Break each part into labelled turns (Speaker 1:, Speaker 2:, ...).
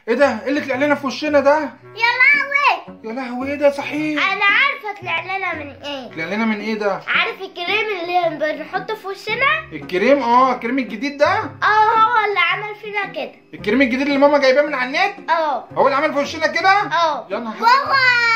Speaker 1: ايه ده ايه اللي طلع لنا في وشنا ده
Speaker 2: يا لهوي
Speaker 1: يا لهوي ايه ده صحيح
Speaker 2: انا عارفه طلع لنا من ايه
Speaker 1: طلع لنا من ايه ده
Speaker 2: عارف الكريم اللي بنحطه في وشنا
Speaker 1: الكريم اه الكريم الجديد ده
Speaker 2: اه هو اللي عمل فينا كده
Speaker 1: الكريم الجديد اللي ماما جايباه من على النت
Speaker 2: اه
Speaker 1: هو اللي عمل في وشنا كده
Speaker 2: اه
Speaker 1: يا نهار
Speaker 2: بابا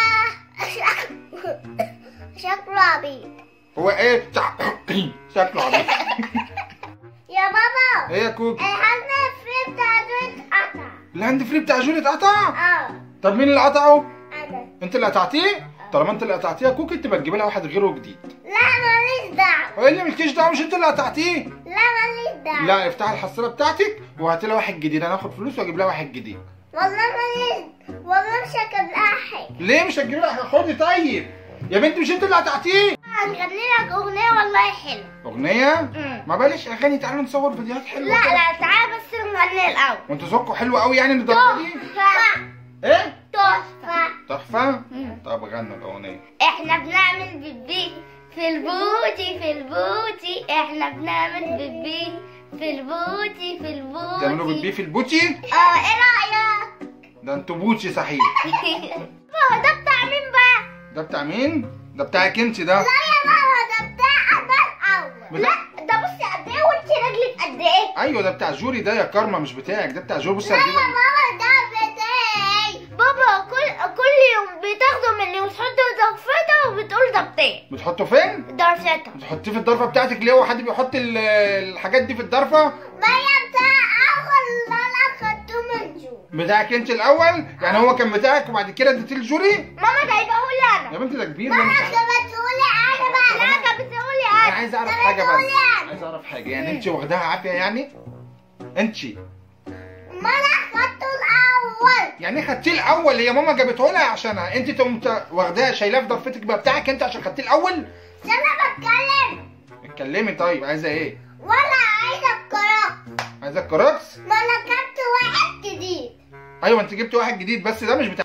Speaker 2: شكله عبيط
Speaker 1: هو ايه شكله عبيط
Speaker 2: يا بابا
Speaker 1: ايه يا كوكي
Speaker 2: الهاند فري بتاع جوز قطع
Speaker 1: الهاند فري بتاع جولي اتقطع
Speaker 2: اه
Speaker 1: طب مين اللي قطعه
Speaker 2: انا
Speaker 1: انت اللي قطعتيه طالما انت اللي قطعتيه يا كوكي تبقى تجيب لها واحد غيره جديد
Speaker 2: لا ماليش دعوه
Speaker 1: هو إيه اللي مالكيش دعوه مش انت اللي قطعتيه
Speaker 2: لا ماليش دعوه
Speaker 1: لا افتح الحصاله بتاعتك وهات لها واحد جديد انا هاخد فلوس واجيب لها واحد جديد
Speaker 2: والله ماليش والله مش هجيب لها حاجه
Speaker 1: ليه مش هتجيب لها خدي طيب يا بنتي مش انت اللي قطعتيه
Speaker 2: هنغني لك اغنيه والله حلوه
Speaker 1: اغنيه
Speaker 2: مم.
Speaker 1: ما باليش اغاني تعالوا نصور فيديوهات حلوه
Speaker 2: لا
Speaker 1: كده.
Speaker 2: لا تعال بس نغني الاول
Speaker 1: وانتوا ذوقكم حلو قوي يعني للدرجه دي
Speaker 2: تحفه
Speaker 1: ايه
Speaker 2: تحفه
Speaker 1: تحفه
Speaker 2: مم.
Speaker 1: طب غنوا الاغنيه
Speaker 2: احنا بنعمل بيبي في البوتي في البوتي احنا بنعمل بيبي في البوتي في البوتي
Speaker 1: تعملوا بيبي في البوتي
Speaker 2: اه ايه رايك
Speaker 1: ده انتوا بوتي صحيح
Speaker 2: بابا ده بتاع مين بقى
Speaker 1: ده بتاع مين ده بتاعك انت ده
Speaker 2: لا يا بابا ده بتاع انا الاول
Speaker 1: بتاع-
Speaker 2: لا ده بصي قد ايه وانت رجلك قد ايه
Speaker 1: ايوه ده بتاع جوري ده يا كارما مش بتاعك ده بتاع جوري بص
Speaker 2: لا
Speaker 1: قد
Speaker 2: يا
Speaker 1: ايه
Speaker 2: بابا ده بتاعي بابا كل كل يوم بتاخده مني وتحطه ضرفته وبتقول ده بتاعي
Speaker 1: بتحطه فين
Speaker 2: ضرفته
Speaker 1: بتحطيه في الضرفه بتاعتك ليه هو حد بيحط ال- الحاجات دي في الضرفه
Speaker 2: ما هي بتاع اول اللي انا خدته من جو
Speaker 1: بتاعك انت الاول يعني هو كان بتاعك وبعد كده اديتيه لجوري
Speaker 2: ماما جايبهولي
Speaker 1: يا
Speaker 2: انا
Speaker 1: بنتي ده كبير ده
Speaker 2: ماما
Speaker 1: مش عارف.
Speaker 2: كانت بتقولي انا بقى لا كانت بتقولي انا
Speaker 1: انا عايز اعرف
Speaker 2: كانت
Speaker 1: حاجه بس
Speaker 2: بتقولي أنا.
Speaker 1: عايز اعرف حاجه يعني انت واخداها عافيه يعني انت
Speaker 2: ما انا خدته الاول
Speaker 1: يعني ايه خدتيه الاول هي ماما جابته لها عشانها انت تقوم ت- واخداها شايلاه في ضرفتك بقى بتاعك انت عشان خدتيه الاول
Speaker 2: عشان انا بتكلم
Speaker 1: اتكلمي طيب عايزه ايه
Speaker 2: ولا عايزه الكرات
Speaker 1: عايزه الكراكس
Speaker 2: ما انا خدت واحد جديد
Speaker 1: ايوه انت جبت واحد جديد بس ده مش بتاع